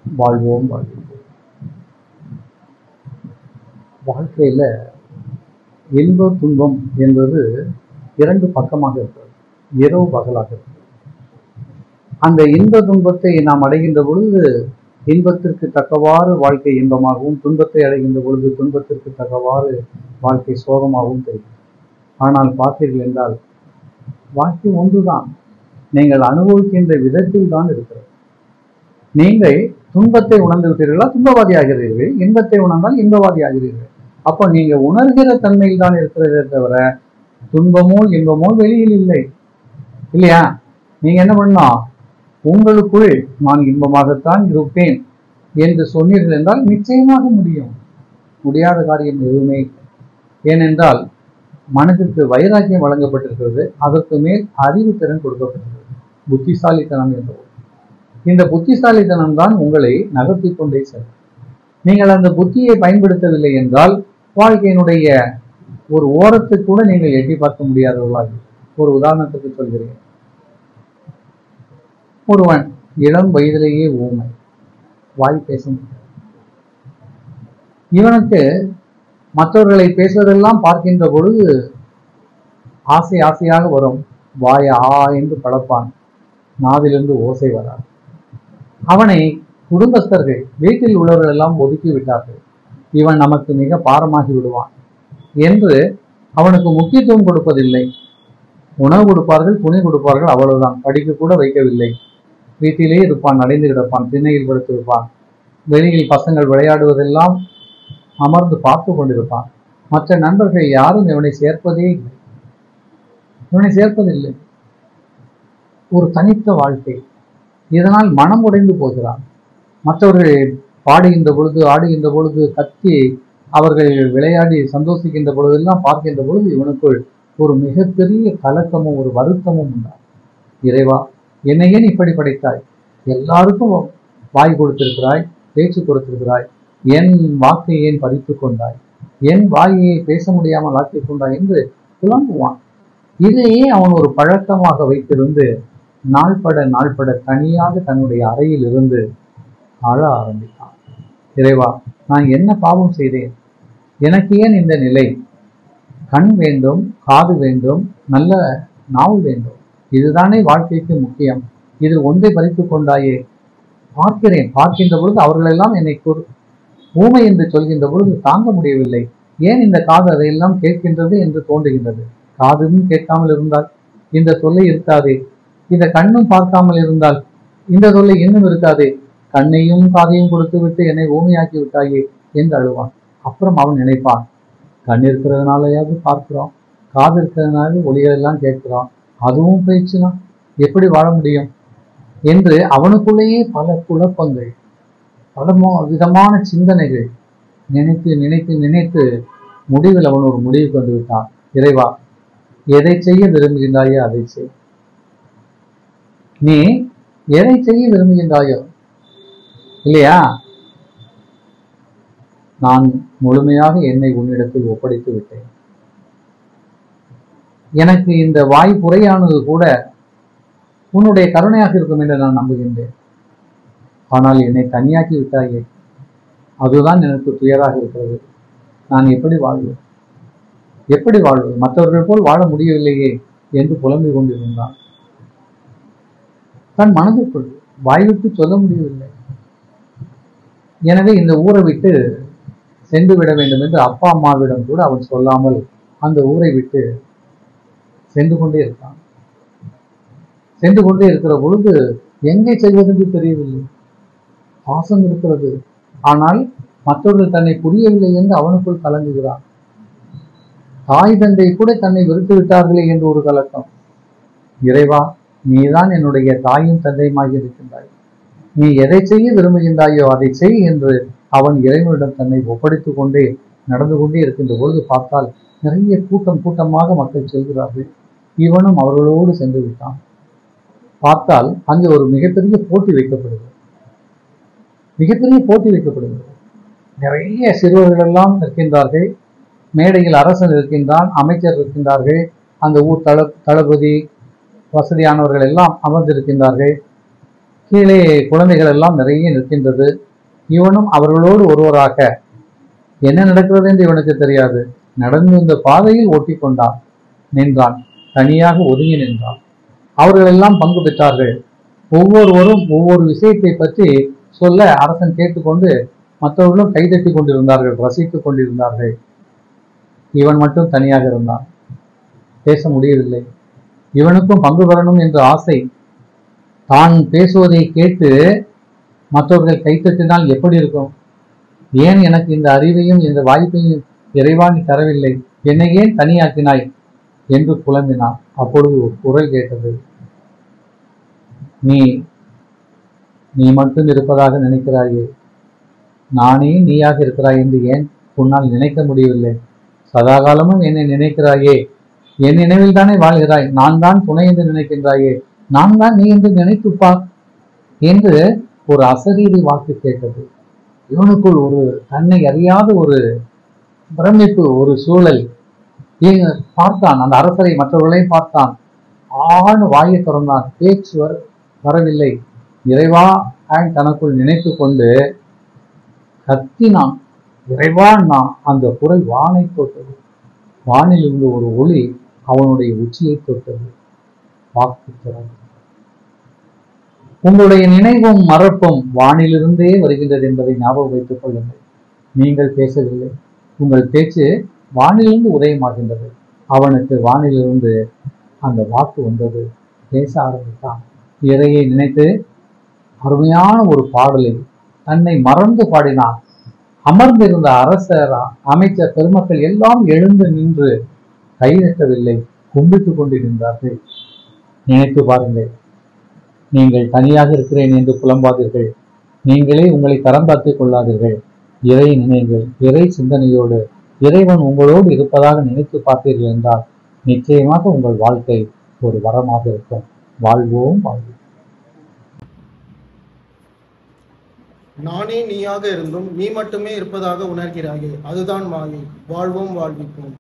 வாழ்வோம் வாழ்வோம் வாழ்க்கையில இன்ப துன்பம் என்பது இரண்டு பக்கமாக இருக்கிறது இரவு பகலாக இருக்கிறது அந்த இன்ப துன்பத்தை நாம் அடைகின்ற பொழுது இன்பத்திற்கு தக்கவாறு வாழ்க்கை இன்பமாகவும் துன்பத்தை அடைகின்ற பொழுது துன்பத்திற்கு தக்கவாறு வாழ்க்கை சோகமாகவும் தெரியும் ஆனால் பார்த்தீர்கள் என்றால் வாழ்க்கை ஒன்றுதான் நீங்கள் அனுபவிக்கின்ற விதத்தில் தான் இருக்கிறது நீங்கள் துன்பத்தை உணர்ந்து விட்டீர்களா துன்பவாதி ஆகிறீர்கள் இன்பத்தை உணர்ந்தால் இன்பவாதி ஆகிறீர்கள் அப்போ நீங்க உணர்கிற தன்மையில் தான் இருக்கிறதே தவிர துன்பமோ இன்பமோ வெளியில் இல்லை இல்லையா நீங்க என்ன பண்ணணும் உங்களுக்குள் நான் இன்பமாகத்தான் இருப்பேன் என்று சொன்னீர்கள் என்றால் நிச்சயமாக முடியும் முடியாத காரியம் எதுவுமே இல்லை. ஏனென்றால் மனதிற்கு வைராக்கியம் வழங்கப்பட்டிருக்கிறது அதற்கு மேல் அறிவு திறன் கொடுக்கப்பட்டிருக்கிறது புத்திசாலித்தனம் என்ற ஒன்று. இந்த புத்திசாலித்தனம் தான் உங்களை நகர்த்தி கொண்டே செல்லும் நீங்கள் அந்த புத்தியை பயன்படுத்தவில்லை என்றால் வாழ்க்கையினுடைய ஒரு ஓரத்தை கூட நீங்கள் எட்டி பார்க்க முடியாதவர்களாக ஒரு உதாரணத்துக்கு சொல்கிறேன் ஒருவன் இளம் வயதிலேயே ஊமை வாய் பேச முடியாது இவனுக்கு மற்றவர்களை பேசுவதெல்லாம் பார்க்கின்ற பொழுது ஆசை ஆசையாக வரும் வாய் ஆ என்று பழப்பான் நாவிலிருந்து ஓசை வராது அவனை குடும்பஸ்தர்கள் வீட்டில் உள்ளவர்கள் எல்லாம் ஒதுக்கி விட்டார்கள் இவன் நமக்கு மிக பாரமாகி விடுவான் என்று அவனுக்கு முக்கியத்துவம் கொடுப்பதில்லை உணவு கொடுப்பார்கள் துணி கொடுப்பார்கள் அவ்வளவுதான் படிக்க கூட வைக்கவில்லை வீட்டிலே இருப்பான் நடைந்து கிடப்பான் திண்ணையில் படுத்திருப்பான் வெளியில் பசங்கள் விளையாடுவதெல்லாம் அமர்ந்து பார்த்து கொண்டிருப்பான் மற்ற நண்பர்கள் யாரும் இவனை சேர்ப்பதே இல்லை இவனை சேர்ப்பதில்லை ஒரு தனித்த வாழ்க்கை இதனால் மனம் உடைந்து போகிறான் மற்றவர்கள் பாடுகின்ற பொழுது ஆடுகின்ற பொழுது கத்தி அவர்கள் விளையாடி சந்தோஷிக்கின்ற பொழுதெல்லாம் பார்க்கின்ற பொழுது இவனுக்குள் ஒரு மிகப்பெரிய கலக்கமும் ஒரு வருத்தமும் உண்டாகும் இறைவா என்னை ஏன் இப்படி படைத்தாய் எல்லாருக்கும் வாய் கொடுத்திருக்கிறாய் பேச்சு கொடுத்திருக்கிறாய் என் வாக்கை ஏன் பறித்து கொண்டாய் என் வாயை பேச முடியாமல் ஆக்கிக் கொண்டாய் என்று புலம்புவான் இதையே அவன் ஒரு பழக்கமாக வைத்திருந்து நாள்பட நாள்பட தனியாக தன்னுடைய அறையில் இருந்து அழ ஆரம்பித்தான் இறைவா நான் என்ன பாவம் செய்தேன் எனக்கு ஏன் இந்த நிலை கண் வேண்டும் காது வேண்டும் நல்ல நாவு வேண்டும் இதுதானே வாழ்க்கைக்கு முக்கியம் இதில் ஒன்றை பறித்துக் கொண்டாயே பார்க்கிறேன் பார்க்கின்ற பொழுது அவர்களெல்லாம் என்னை கூறு ஊமை என்று சொல்கின்ற பொழுது தாங்க முடியவில்லை ஏன் இந்த காது அதையெல்லாம் கேட்கின்றது என்று தோன்றுகின்றது காதும் கேட்காமல் இருந்தால் இந்த சொல்லை இருக்காதே இந்த கண்ணும் பார்க்காமல் இருந்தால் இந்த தொல்லை இன்னும் இருக்காதே கண்ணையும் காதையும் கொடுத்து விட்டு என்னை ஊமையாக்கி விட்டாயே என்று அழுவான் அப்புறம் அவன் நினைப்பான் கண் இருக்கிறதுனாலயாவது பார்க்கிறோம் காது இருக்கிறதுனால ஒளிகள் எல்லாம் கேட்கிறோம் அதுவும் போயிடுச்சுன்னா எப்படி வாழ முடியும் என்று அவனுக்குள்ளேயே பல குழப்பங்கள் பல மோ- விதமான சிந்தனைகள் நினைத்து நினைத்து நினைத்து முடிவில் அவன் ஒரு முடிவுக்கு வந்து விட்டான் இறைவா எதை செய்ய விரும்புகின்றாயோ அதை செய் நீ எதை செய்ய விரும்புகின்றாயோ இல்லையா நான் முழுமையாக என்னை உன்னிடத்தில் ஒப்படைத்து விட்டேன் எனக்கு இந்த வாய் புறையானது கூட உன்னுடைய கருணையாக இருக்கும் என்று நான் நம்புகின்றேன் ஆனால் என்னை தனியாக்கி விட்டாயே அதுதான் எனக்கு துயராக இருக்கிறது நான் எப்படி வாழ்வேன் எப்படி வாழ்வது மற்றவர்கள் போல் வாழ முடியவில்லையே என்று புலம்பிக் கொண்டிருந்தான் தன் மனதுக்குள் வாய்விட்டு சொல்ல முடியவில்லை எனவே இந்த ஊரை விட்டு சென்று விட வேண்டும் என்று அப்பா அம்மாவிடம் கூட அவன் சொல்லாமல் அந்த ஊரை விட்டு சென்று கொண்டே இருக்கான் சென்று கொண்டே இருக்கிற பொழுது எங்கே செல்வதென்று தெரியவில்லை பாசம் இருக்கிறது ஆனால் மற்றவர்கள் தன்னை புரியவில்லை என்று அவனுக்குள் கலங்குகிறான் தாய் தந்தை கூட தன்னை வெறுத்து விட்டார்களே என்று ஒரு கலக்கம் இறைவா நீதான் என்னுடைய தாயும் தந்தையுமாக இருக்கின்றாய் நீ எதை செய்ய விரும்புகின்றாயோ அதை செய் என்று அவன் இறைவனிடம் தன்னை ஒப்படைத்துக் கொண்டே நடந்து கொண்டே இருக்கின்ற பொழுது பார்த்தால் நிறைய கூட்டம் கூட்டமாக மக்கள் செல்கிறார்கள் இவனும் அவர்களோடு சென்று விட்டான் பார்த்தால் அங்கே ஒரு மிகப்பெரிய போட்டி வைக்கப்படுகிறது மிகப்பெரிய போட்டி வைக்கப்படுகிறது நிறைய சிறுவர்கள் எல்லாம் நிற்கின்றார்கள் மேடையில் அரசன் இருக்கின்றான் அமைச்சர் இருக்கின்றார்கள் அந்த ஊர் தள தளபதி வசதியானவர்கள் எல்லாம் அமர்ந்திருக்கின்றார்கள் கீழே குழந்தைகள் எல்லாம் நிறைய நிற்கின்றது இவனும் அவர்களோடு ஒருவராக என்ன நடக்கிறது என்று இவனுக்கு தெரியாது நடந்து இந்த பாதையில் ஓட்டி கொண்டான் நின்றான் தனியாக ஒதுங்கி நின்றான் அவர்கள் எல்லாம் பங்கு பெற்றார்கள் ஒவ்வொருவரும் ஒவ்வொரு விஷயத்தை பற்றி சொல்ல அரசன் கேட்டுக்கொண்டு மற்றவர்களும் கைதட்டி கொண்டிருந்தார்கள் ரசித்துக் கொண்டிருந்தார்கள் இவன் மட்டும் தனியாக இருந்தான் பேச முடியவில்லை இவனுக்கும் பங்கு பெறணும் என்ற ஆசை தான் பேசுவதை கேட்டு மற்றவர்கள் கைத்தட்டினால் எப்படி இருக்கும் ஏன் எனக்கு இந்த அறிவையும் இந்த வாய்ப்பையும் இறைவாணி தரவில்லை என்னை ஏன் தனியாக்கினாய் என்று புலம்பினான் அப்பொழுது ஒரு குரல் கேட்டது நீ நீ மட்டும் இருப்பதாக நினைக்கிறாயே நானே நீயாக இருக்கிறாய் என்று ஏன் உன்னால் நினைக்க முடியவில்லை சதாகாலமும் என்னை நினைக்கிறாயே என் நினைவில் தானே வாழ்கிறாய் நான் தான் துணை என்று நினைக்கின்றாயே நான் தான் நீ என்று நினைத்துப் பார் என்று ஒரு அசரீரி வாக்கு கேட்டது இவனுக்குள் ஒரு தன்னை அறியாத ஒரு பிரமிப்பு ஒரு சூழல் ஏன் பார்த்தான் அந்த அரசரை மற்றவர்களையும் பார்த்தான் ஆண் வாயை திறந்தான் பேச்சு வர வரவில்லை இறைவா ஆன் தனக்குள் நினைத்து கொண்டு கத்தினான் இறைவான்னா அந்த குரல் வானை தொட்டது வானில் இருந்து ஒரு ஒளி அவனுடைய உச்சியை தொட்டது வாக்கு திறந்து உங்களுடைய நினைவும் மறப்பும் வானிலிருந்தே வருகின்றது என்பதை ஞாபகம் வைத்துக் கொள்ளுங்கள் நீங்கள் பேசவில்லை உங்கள் பேச்சு வானிலிருந்து உதயமாகின்றது அவனுக்கு வானிலிருந்து அந்த வாக்கு வந்தது பேச ஆரம்பித்தான் இறையை நினைத்து அருமையான ஒரு பாடலை தன்னை மறந்து பாடினான் அமர்ந்திருந்த அரசர் அமைச்சர் பெருமக்கள் எல்லாம் எழுந்து நின்று கை நட்டவில்லை கும்பிட்டுக் கொண்டிருந்தார்கள் நினைத்து பாருங்கள் நீங்கள் தனியாக இருக்கிறேன் என்று புலம்பாதீர்கள் நீங்களே உங்களை தரம் பார்த்துக் கொள்ளாதீர்கள் இறை நினைங்கள் இறை சிந்தனையோடு இறைவன் உங்களோடு இருப்பதாக நினைத்து பார்த்தீர்கள் என்றால் நிச்சயமாக உங்கள் வாழ்க்கை ஒரு வரமாக இருக்கும் வாழ்வோம் வாழ்வோம் நானே நீயாக இருந்தும் நீ மட்டுமே இருப்பதாக உணர்கிறாயே அதுதான் மாயை வாழ்வோம் வாழ்விப்போம்